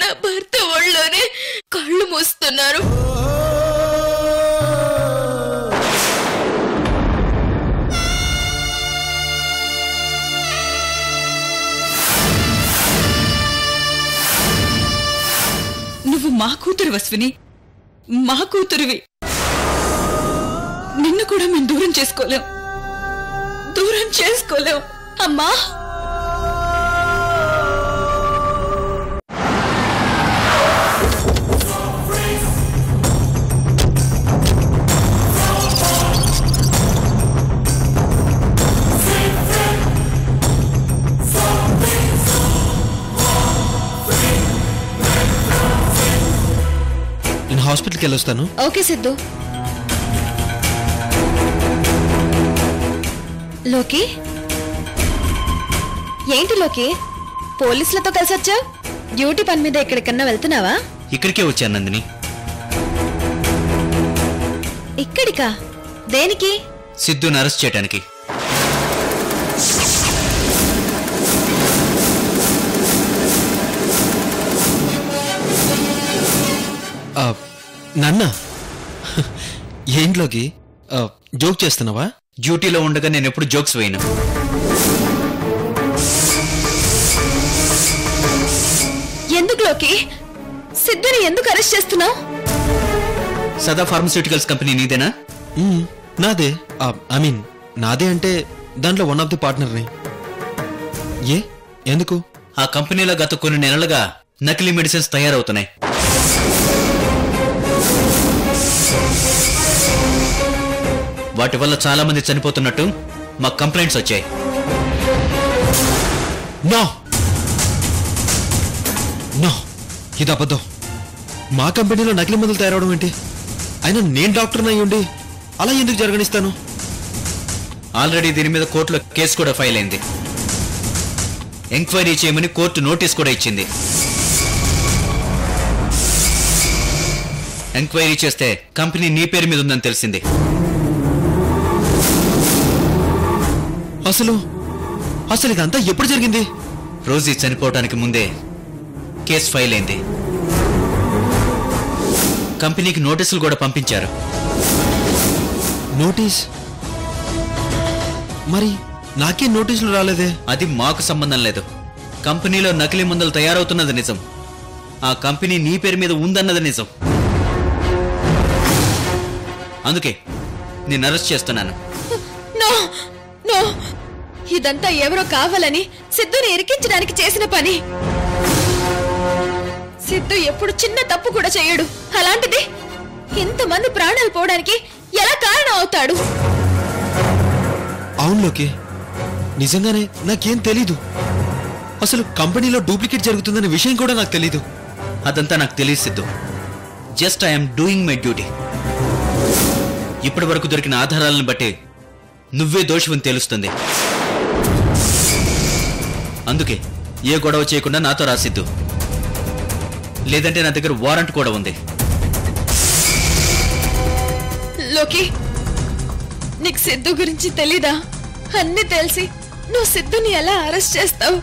నా భర్త ఒళ్ళోనే కళ్ళు మూస్తున్నారు నువ్వు మా కూతురు అశ్విని మా కూతురివి నిన్ను కూడా మేము దూరం చేసుకోలేం దూరం చేసుకోలేం అమ్మా నేను హాస్పిటల్కి వెళ్ళొస్తాను ఓకే సిద్ధు లోకి ఏంటి లోకి పోలీసులతో కలిసి వచ్చా డ్యూటీ పని మీద ఎక్కడికన్నా వెళ్తున్నావా ఇక్కడికే వచ్చాను నందిని ఇక్కడికా దేనికి సిద్ధుని అరెస్ట్ చేయడానికి ఆ, నాన్న ఏంట్లోకి ఆ, జోక్ చేస్తున్నావా డ్యూటీలో ఉండగా నేను ఎప్పుడు జోక్స్ వేయను ఎందుకు లోకి సిద్ధుని ఎందుకు అరెస్ట్ చేస్తున్నావు సదా ఫార్మస్యూటికల్స్ కంపెనీ నీదేనా మ్మ్, నాదే ఐ మీన్ నాదే అంటే దాంట్లో వన్ ఆఫ్ ది పార్ట్నర్ని ఏ ఎందుకు ఆ కంపెనీలో గత కొన్ని నెలలుగా నకిలీ మెడిసిన్స్ తయారవుతున్నాయి వాటి వల్ల చాలా మంది చనిపోతున్నట్టు మా కంప్లైంట్స్ వచ్చాయి నో నో ఇది అబద్ధం మా కంపెనీలో నకిలీ మందులు తయారవడం ఏంటి అయినా నేను డాక్టర్ అయి ఉండి అలా ఎందుకు జరగనిస్తాను ఆల్రెడీ దీని మీద కోర్టులో కేసు కూడా ఫైల్ అయింది ఎంక్వైరీ చేయమని కోర్టు నోటీస్ కూడా ఇచ్చింది ఎంక్వైరీ చేస్తే కంపెనీ నీ పేరు మీద ఉందని తెలిసింది అసలు అసలు ఇదంతా ఎప్పుడు జరిగింది రోజీ చనిపోవడానికి ముందే కేసు ఫైల్ అయింది కంపెనీకి నోటీసులు కూడా పంపించారు నోటీస్ మరి నాకే నోటీసులు రాలేదే అది మాకు సంబంధం లేదు కంపెనీలో నకిలీ మందులు తయారవుతున్నది నిజం ఆ కంపెనీ నీ పేరు మీద ఉందన్నది నిజం అందుకే నేను అరెస్ట్ చేస్తున్నాను నో నో ఇదంతా ఎవరో కావాలని సిద్ధుని ఇరికించడానికి చేసిన పని సిద్ధు ఎప్పుడు చిన్న తప్పు కూడా చేయడు అలాంటిది ఇంతమంది ప్రాణాలు పోవడానికి ఎలా కారణం అవుతాడు అవునులోకి నిజంగానే నాకేం తెలీదు అసలు కంపెనీలో డూప్లికేట్ జరుగుతుందనే విషయం కూడా నాకు తెలీదు అదంతా నాకు తెలియదు Siddhu just I'm doing my duty ఇప్పటి వరకు దొరికిన ఆధారాలను బట్టి నువ్వే దోషివని తెలుస్తుంది అందుకే ఏ గొడవ చేయకుండా నాతో రాసిద్దు లేదంటే నా దగ్గర వారెంట్ కూడా ఉంది లోకి నీకు సిద్ధు గురించి తెలీదా అన్ని తెలిసి నువ్వు సిద్ధుని ఎలా అరెస్ట్ చేస్తావు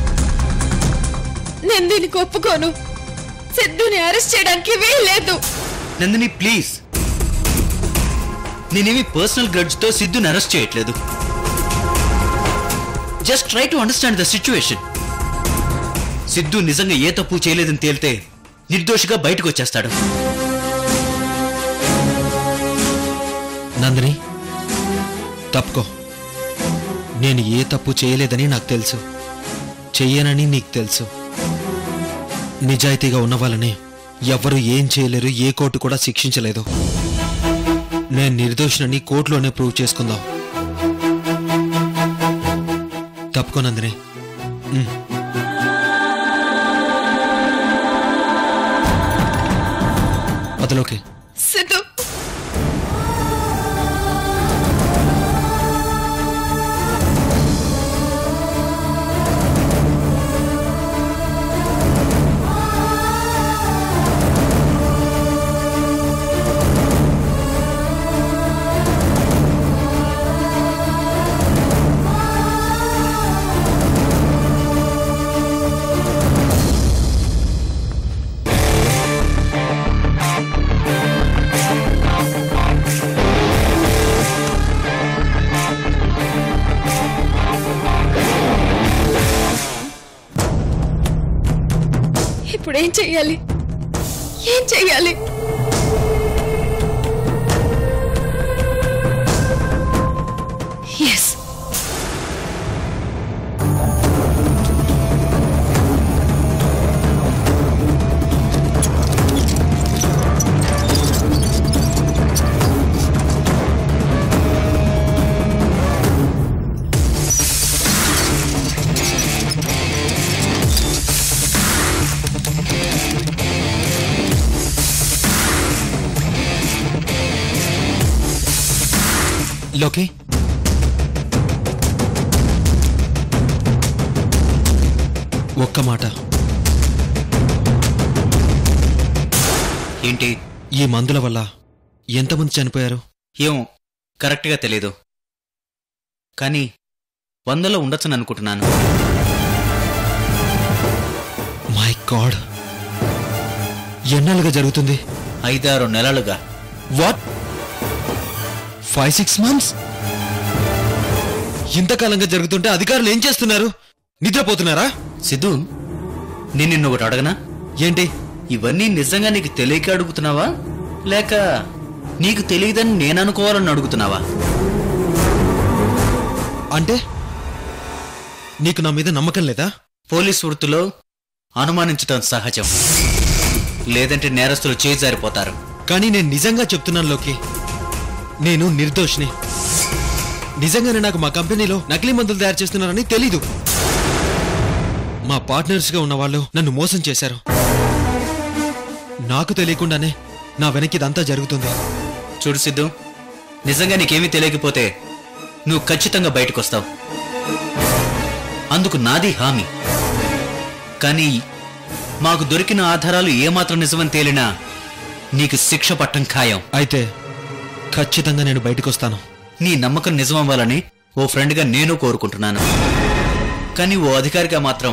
నేను దీనికి ఒప్పుకోను సిద్ధుని అరెస్ట్ చేయడానికి వీల్లేదు నందిని ప్లీజ్ నేనేమి పర్సనల్ గ్రడ్జ్తో సిద్ధుని అరెస్ట్ చేయట్లేదు just try to understand the situation Siddhu నిజంగా ఏ తప్పు చేయలేదని తేలితే నిర్దోషిగా బయటకు వచ్చేస్తాడు నందిని తప్పుకో నేను ఏ తప్పు చేయలేదని నాకు తెలుసు చెయ్యనని నీకు తెలుసు నిజాయితీగా ఉన్న వాళ్ళని ఎవ్వరూ ఏం చేయలేరు ఏ కోర్టు కూడా శిక్షించలేదు నేను నిర్దోషినని కోర్టులోనే ప్రూవ్ చేసుకుందాం తప్పుకో నందిని ఉమ్. అతలోకి సిద్ధు ఇప్పుడు ఏం చెయ్యాలి ఏం చెయ్యాలి ఎస్ లోకి ఒక్క మాట ఏంటి ఈ మందుల వల్ల ఎంతమంది చనిపోయారు ఏమో కరెక్ట్గా తెలీదు కానీ వందలో ఉండొచ్చని అనుకుంటున్నాను మై గాడ్ ఎన్నాళ్ళుగా జరుగుతుంది ఐదారు నెలలుగా వాట్ ఫైవ్ సిక్స్ మంత్స్ ఇంతకాలంగా జరుగుతుంటే అధికారులు ఏం చేస్తున్నారు నిద్రపోతున్నారా సిద్ధు నేను నిన్ను ఒకటి అడగనా ఏంటి ఇవన్నీ నిజంగా నీకు తెలియక అడుగుతున్నావా లేక నీకు తెలియదని నేను అనుకోవాలని అడుగుతున్నావా అంటే నీకు నా మీద నమ్మకం లేదా పోలీస్ వృత్తిలో అనుమానించటం సహజం లేదంటే నేరస్తులు చేయి జారిపోతారు కానీ నేను నిజంగా చెప్తున్నాను లోకి నేను నిర్దోషిని నిజంగానే నాకు మా కంపెనీలో నకిలీ మందులు తయారు చేస్తున్నారని తెలీదు మా పార్ట్నర్స్ గా ఉన్న వాళ్ళు నన్ను మోసం చేశారు నాకు తెలియకుండానే నా వెనక్కి ఇదంతా జరుగుతుంది చూడు సిద్ధు నిజంగా నీకేమీ తెలియకపోతే నువ్వు ఖచ్చితంగా బయటకొస్తావు అందుకు నాది హామీ కానీ మాకు దొరికిన ఆధారాలు ఏమాత్రం నిజమని తేలినా నీకు శిక్ష పట్టం ఖాయం అయితే ఖచ్చితంగా నేను బయటకు వస్తాను నీ నమ్మకం నిజమవ్వాలని ఓ ఫ్రెండ్గా నేను కోరుకుంటున్నాను కానీ ఓ అధికారిగా మాత్రం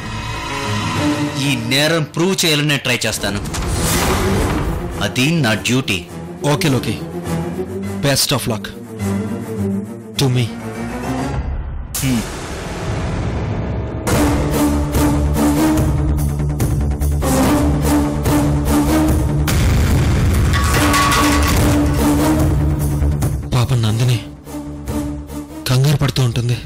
ఈ నేరం ప్రూవ్ చేయాలనే ట్రై చేస్తాను అది నా డ్యూటీ ఓకే లోకి బెస్ట్ ఆఫ్ లక్ టు మీ పాప నందిని కంగారు పడుతూ ఉంటుంది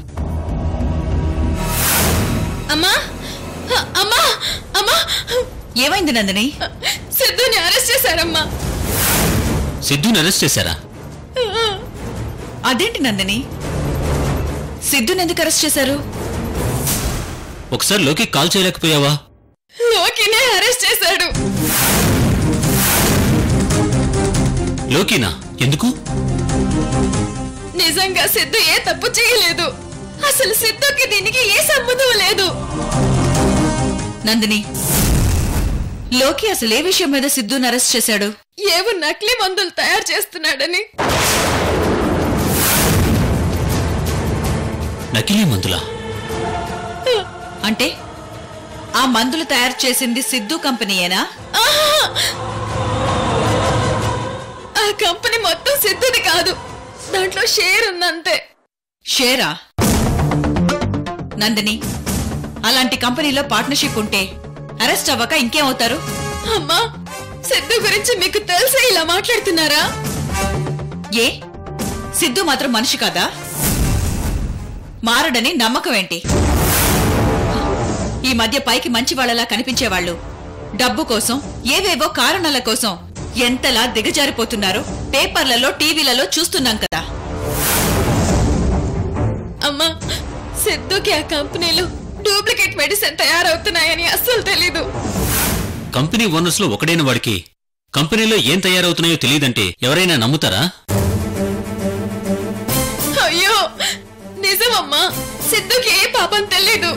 అమ్మా అ- అమ్మా అమ్మా ఏమైంది నందిని సిద్ధుని అరెస్ట్ చేశారమ్మా సిద్ధుని అరెస్ట్ చేశారా అదేంటి నందిని సిద్ధుని ఎందుకు అరెస్ట్ చేశారు ఒకసారి లోకి కాల్ చేయలేకపోయావా లోకినే అరెస్ట్ చేశాడు లోకినా ఎందుకు నిజంగా సిద్ధు ఏ తప్పు చేయలేదు అసలు సిద్ధుకి దీనికి ఏ సంబంధం లేదు నందిని లోకి అసలు ఏ విషయం మీద సిద్ధుని అరెస్ట్ చేశాడు ఏవో నకిలీ మందులు తయారు చేస్తున్నాడని నకిలీ మందులా అంటే ఆ మందులు తయారు చేసింది సిద్ధు కంపెనీయేనా ఆహా! ఆ కంపెనీ మొత్తం సిద్ధుది కాదు దాంట్లో షేర్ ఉందంతే షేరా నందిని అలాంటి కంపెనీలో పార్ట్నర్షిప్ ఉంటే అరెస్ట్ అవ్వక ఇంకేమవుతారు అమ్మా సిద్ధు గురించి మీకు తెలిసే ఇలా మాట్లాడుతున్నారా ఏ సిద్ధు మాత్రం మనిషి కాదా మారడని నమ్మకం ఏంటి ఈ మధ్య పైకి మంచి వాళ్ళలా కనిపించేవాళ్ళు డబ్బు కోసం ఏవేవో కారణాల కోసం ఎంతలా దిగజారిపోతున్నారో పేపర్లలో టీవీలలో చూస్తున్నాం కదా అమ్మా సిద్ధుకి ఆ కంపెనీలో డూప్లికేట్ మెడిసిన్ తయారవుతున్నాయని అస్సలు తెలీదు కంపెనీ ఓనర్స్ లో ఒకడైన వాడికి కంపెనీలో ఏం తయారవుతున్నాయో తెలియదంటే ఎవరైనా నమ్ముతారా అయ్యో నిజమమ్మా సిద్ధుకి ఏ పాపం తెలీదు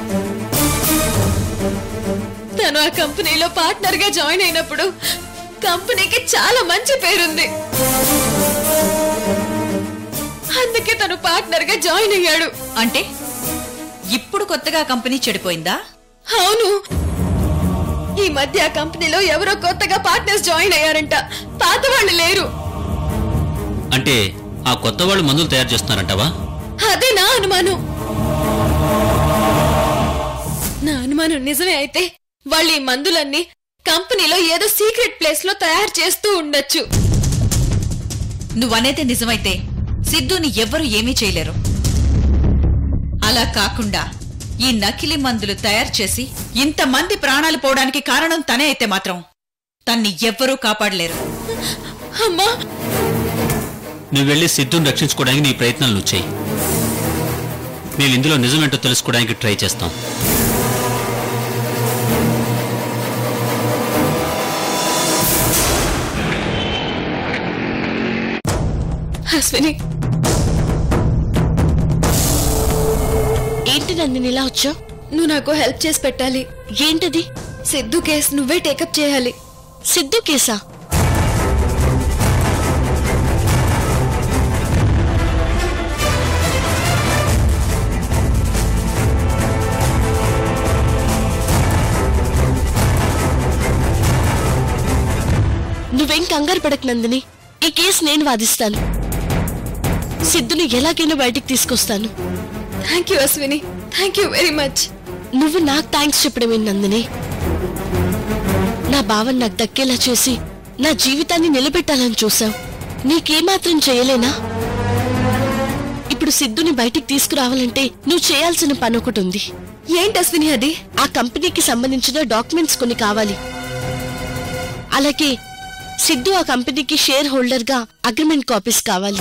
తను ఆ కంపెనీలో పార్ట్నర్ గా జాయిన్ అయినప్పుడు కంపెనీకి చాలా మంచి పేరుంది అందుకే తను పార్ట్నర్ గా జాయిన్ అయ్యాడు అంటే ఇప్పుడు కొత్తగా కంపెనీ చెడిపోయిందా అవును ఈ మధ్య ఆ కంపెనీలో ఎవరో కొత్తగా పార్ట్నర్స్ జాయిన్ అయ్యారంట పాత వాళ్ళు లేరు అంటే ఆ కొత్త వాళ్ళు మందులు తయారు చేస్తున్నారంటావా అదే నా అనుమానం నా అనుమానం నిజమే అయితే వాళ్ళు ఈ మందులన్నీ కంపెనీలో ఏదో సీక్రెట్ ప్లేస్ లో తయారు చేస్తూ ఉండొచ్చు నువ్వనేది నిజమైతే సిద్ధుని ఎవ్వరూ ఏమీ చేయలేరు అలా కాకుండా ఈ నకిలీ మందులు తయారు చేసి ఇంతమంది ప్రాణాలు పోవడానికి కారణం తనే అయితే మాత్రం తన్ని ఎవ్వరూ కాపాడలేరు అమ్మా నువ్వు వెళ్ళి సిద్ధుని రక్షించుకోవడానికి నీ ప్రయత్నాలు నువ్వు చేయి మేము ఇందులో నిజమేంటో తెలుసుకోవడానికి ట్రై చేస్తాం అశ్విని ఏంటి నందిని ఇలా వచ్చావు నువ్వు నాకు హెల్ప్ చేసి పెట్టాలి ఏంటది సిద్ధు కేసు నువ్వే టేకప్ చేయాలి సిద్ధు కేసా నువ్వేం కంగారు పడకు నందిని ఈ కేసు నేను వాదిస్తాను సిద్ధుని ఎలాగైనా బయటికి తీసుకొస్తాను thank you Ashwini thank you very much నువ్వు నాకు థ్యాంక్స్ చెప్పడమే నందిని నా భావం నాకు దక్కేలా చేసి నా జీవితాన్ని నిలబెట్టాలని చూసావు నీకేమాత్రం చేయలేనా ఇప్పుడు సిద్ధుని బయటికి తీసుకురావాలంటే నువ్వు చేయాల్సిన పని ఒకటి ఉంది ఏంటి అశ్విని అది ఆ కంపెనీకి సంబంధించిన డాక్యుమెంట్స్ కొన్ని కావాలి అలాగే సిద్ధు ఆ కంపెనీకి షేర్ హోల్డర్ గా అగ్రిమెంట్ కాపీస్ కావాలి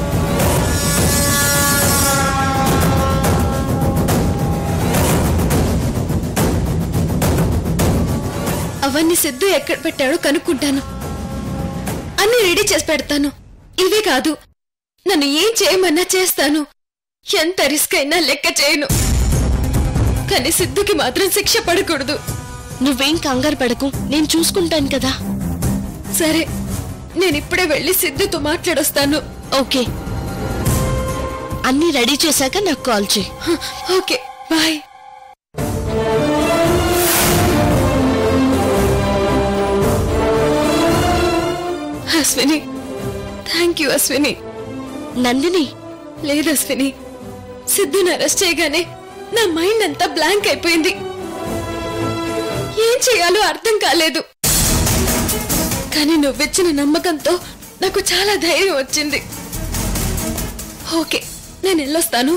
అవన్నీ సిద్ధు ఎక్కడ పెట్టాడో కనుక్కుంటాను అన్ని రెడీ చేసి పెడతాను ఇవే కాదు నన్ను ఏం చేయమన్నా చేస్తాను ఎంత రిస్క్ అయినా లెక్క చేయను కానీ సిద్ధుకి మాత్రం శిక్ష పడకూడదు నువ్వేం కంగారు పడకు నేను చూసుకుంటాను కదా సరే నేను ఇప్పుడే వెళ్ళి సిద్ధుతో మాట్లాడొస్తాను ఓకే అన్నీ రెడీ చేశాక నాకు కాల్ చేయి హ, okay bye Ashwini thank you Ashwini Nandini లేదు అశ్విని సిద్ధుని అరెస్ట్ చేయగానే నా మైండ్ అంతా బ్లాంక్ అయిపోయింది ఏం చేయాలో అర్థం కాలేదు కానీ నువ్విచ్చిన నమ్మకంతో నాకు చాలా ధైర్యం వచ్చింది ఓకే నేను వెళ్ళొస్తాను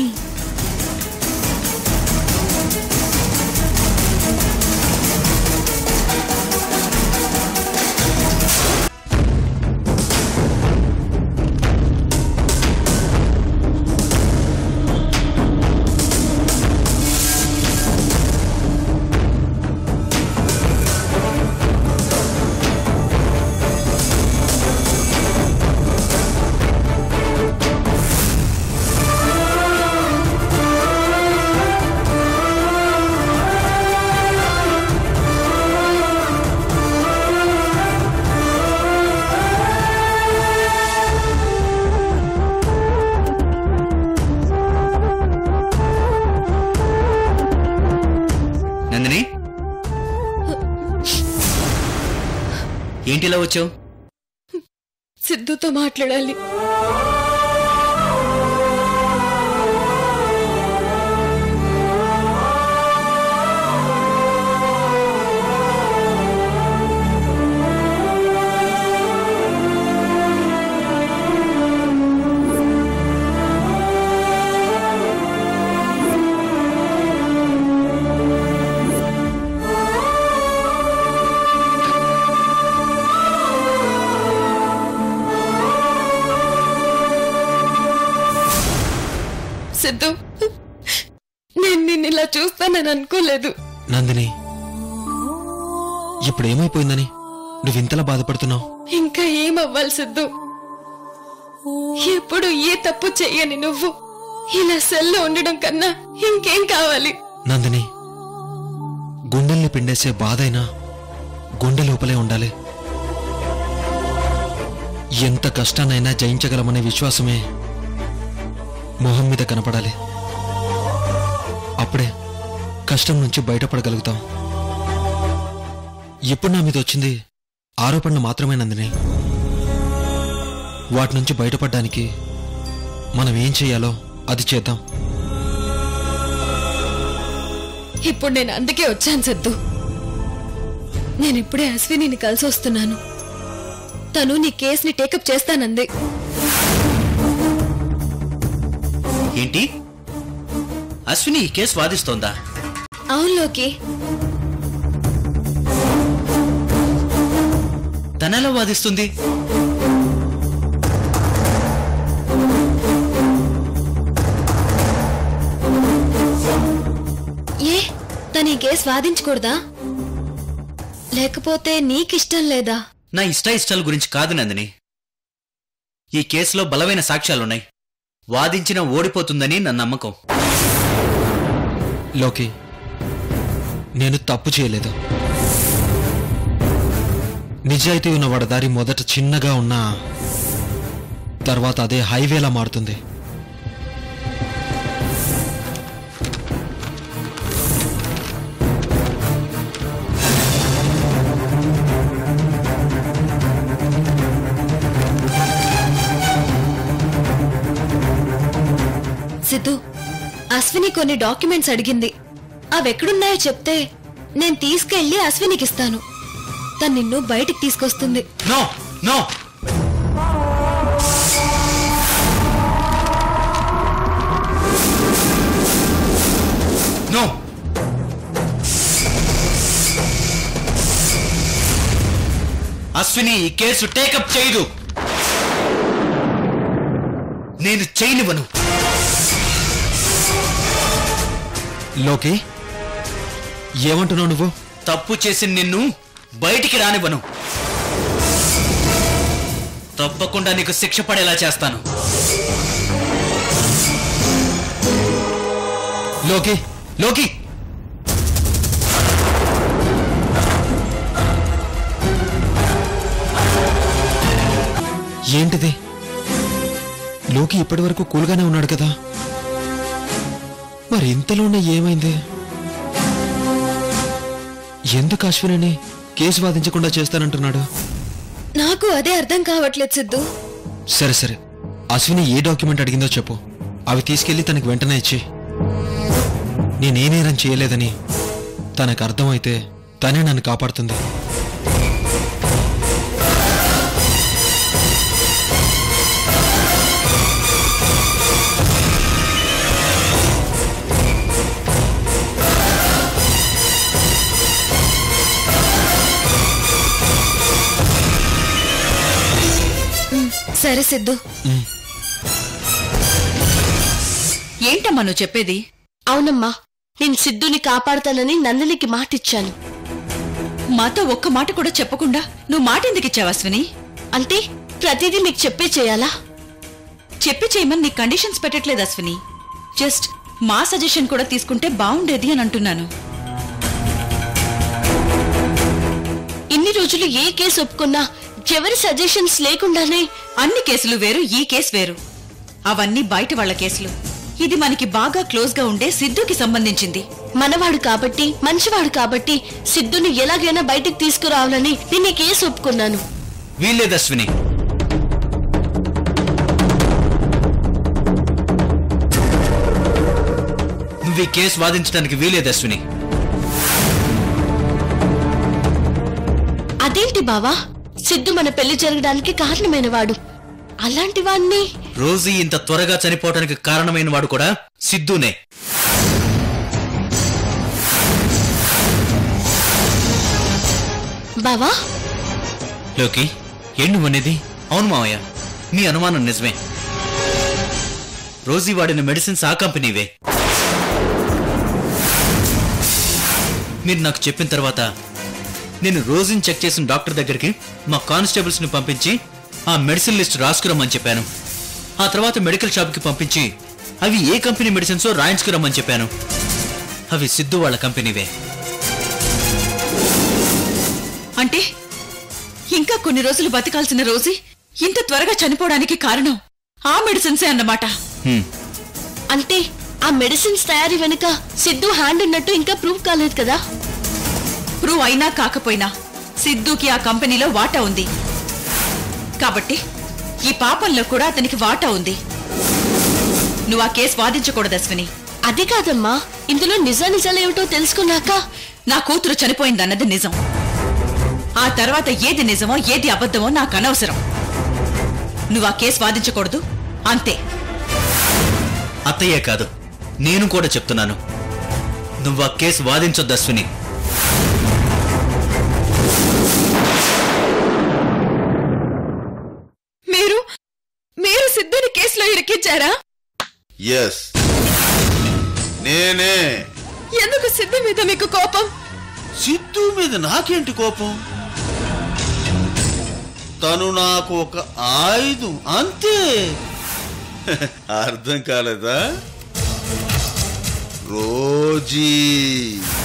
నందిని ఏంటి ఇలా వచ్చావు సిద్ధుతో మాట్లాడాలి సిద్ధు నేను నిన్ను ఇలా చూస్తానని అనుకోలేదు నందిని ఇప్పుడు ఏమైపోయిందని నువ్వు ఇంతలా బాధపడుతున్నావు ఇంకా ఏమవ్వాలి సిద్ధు ఎప్పుడు ఏ తప్పు చెయ్యని నువ్వు ఇలా సెల్లో ఉండడం కన్నా ఇంకేం కావాలి నందిని గుండెల్ని పిండేసే బాధైనా గుండె లోపలే ఉండాలి ఎంత కష్టాన్నైనా జయించగలమనే విశ్వాసమే మొహం మీద కనపడాలి అప్పుడే కష్టం నుంచి బయటపడగలుగుతాం ఇప్పుడు నా మీద వచ్చింది ఆరోపణలు మాత్రమే నందిని వాటి నుంచి బయటపడడానికి మనం ఏం చేయాలో అది చేద్దాం ఇప్పుడు నేను అందుకే వచ్చాను సిద్ధు నేనిప్పుడే అశ్వినిని కలిసి వస్తున్నాను తను నీ కేసుని టేకప్ చేస్తానంది ఏంటి అశ్విని ఈ కేసు వాదిస్తోందా అవునులోకి తనెలా వాదిస్తుంది ఏ తను ఈ కేసు వాదించకూడదా లేకపోతే నీకిష్టం లేదా నా ఇష్ట ఇష్టాల గురించి కాదు నందిని ఈ కేసులో బలమైన సాక్ష్యాలున్నాయి వాదించిన ఓడిపోతుందని నా నమ్మకం లోకి నేను తప్పు చేయలేదు నిజాయితీ ఉన్న వాడి దారి మొదట చిన్నగా ఉన్నా తర్వాత అదే హైవేలా మారుతుంది సిద్ధు అశ్విని కొన్ని డాక్యుమెంట్స్ అడిగింది అవెక్కడున్నాయో చెప్తే నేను తీసుకెళ్లి అశ్వినికి ఇస్తాను తను నిన్ను బయటికి తీసుకొస్తుంది నో నో నో అశ్విని ఈ కేసు టేకప్ చేయదు నేను చేయనివ్వను లోకి ఏమంటున్నావు నువ్వు తప్పు చేసి నిన్ను బయటికి రానివ్వను తప్పకుండా నీకు శిక్ష పడేలా చేస్తాను లోకి లోకి ఏంటిది లోకి ఇప్పటి వరకు కూల్గానే ఉన్నాడు కదా మరి ఇంతలోనే ఏమైంది ఎందుకు అశ్విని కేసు వాదించకుండా చేస్తానంటున్నాడు నాకు అదే అర్థం కావట్లేదు సిద్ధు సరే సరే అశ్విని ఏ డాక్యుమెంట్ అడిగిందో చెప్పు అవి తీసుకెళ్లి తనకి వెంటనే ఇచ్చి నేనే నేరం చేయలేదని తనకు అర్థమైతే తనే నన్ను కాపాడుతుంది సరే సిద్ధు ఏంటమ్మా నువ్వు చెప్పేది అవునమ్మా నేను సిద్ధుని కాపాడుతానని నందినికి మాటిచ్చాను మాతో ఒక్క మాట కూడా చెప్పకుండా నువ్వు మాట ఎందుకు ఇచ్చావు అశ్విని అంటే ప్రతిదీ మీకు చెప్పే చేయాలా చెప్పి చేయమని నీ కండిషన్స్ పెట్టట్లేదు అశ్విని జస్ట్ మా సజెషన్ కూడా తీసుకుంటే బాగుండేది అని అంటున్నాను ఇన్ని రోజులు ఏ కేసు ఒప్పుకున్నా ఎవరి సజెషన్స్ లేకుండానే అన్ని కేసులు వేరు ఈ కేసు వేరు అవన్నీ బయట వాళ్ళ కేసులు ఇది మనకి బాగా క్లోజ్ గా ఉండే సిద్ధుకి సంబంధించింది మనవాడు కాబట్టి మంచివాడు కాబట్టి సిద్ధుని ఎలాగైనా బయటికి తీసుకురావాలని నేను ఈ కేసు ఒప్పుకున్నాను వీల్లేదు అశ్విని నువ్వు ఈ కేసు వాదించడానికి వీలేదు అశ్విని అదేంటి బావా సిద్ధు మన పెళ్లి జరగడానికి కారణమైన వాడు అలాంటి వాణ్ణి రోజీ ఇంత త్వరగా చనిపోవడానికి కారణమైన వాడు కూడా సిద్ధునే బావా లోకి ఏం నువ్వనేది అవును మావయ్య మీ అనుమానం నిజమే రోజీ వాడిన మెడిసిన్స్ ఆ కంపెనీవే మీరు నాకు చెప్పిన తర్వాత నేను రోజుని చెక్ చేసిన డాక్టర్ దగ్గరికి మా కానిస్టేబుల్స్ ని పంపించి ఆ మెడిసిన్ లిస్ట్ రాసుకురమ్మని చెప్పాను ఆ తర్వాత మెడికల్ షాప్కి పంపించి అవి ఏ కంపెనీ మెడిసిన్సో రాయించుకురమ్మని చెప్పాను అవి సిద్ధు వాళ్ళ కంపెనీవే అంటే ఇంకా కొన్ని రోజులు బతకాల్సిన రోజు ఇంత త్వరగా చనిపోవడానికి కారణం ఆ మెడిసిన్సే అన్నమాట హ్మ్. అంటే ఆ మెడిసిన్స్ తయారీ వెనుక సిద్ధు హ్యాండ్ ఉన్నట్టు ఇంకా ప్రూవ్ కాలేదు కదా ప్రూవ్ అయినా కాకపోయినా సిద్ధుకి ఆ కంపెనీలో వాటా ఉంది కాబట్టి ఈ పాపంలో కూడా అతనికి వాటా ఉంది నువ్వు ఆ కేసు వాదించకూడదు అశ్విని అది కాదమ్మా ఇందులో నిజ నిజాలేమిటో తెలుసుకున్నాక నా కూతురు చనిపోయిందన్నది నిజం ఆ తర్వాత ఏది నిజమో ఏది అబద్ధమో నాకు అనవసరం నువ్వు ఆ కేసు వాదించకూడదు అంతే అత్తయ్యే కాదు నేను కూడా చెప్తున్నాను నువ్వు ఆ కేసు వాదించొద్దు అశ్విని మీరు మీరు సిద్ధుని కేసులో ఇరికించారా ఎస్ నేనే ఎందుకు సిద్ధు మీద మీకు కోపం సిద్ధు మీద నాకేంటి కోపం తను నాకు ఒక ఆయుధం అంతే అర్థం కాలేదా రోజీ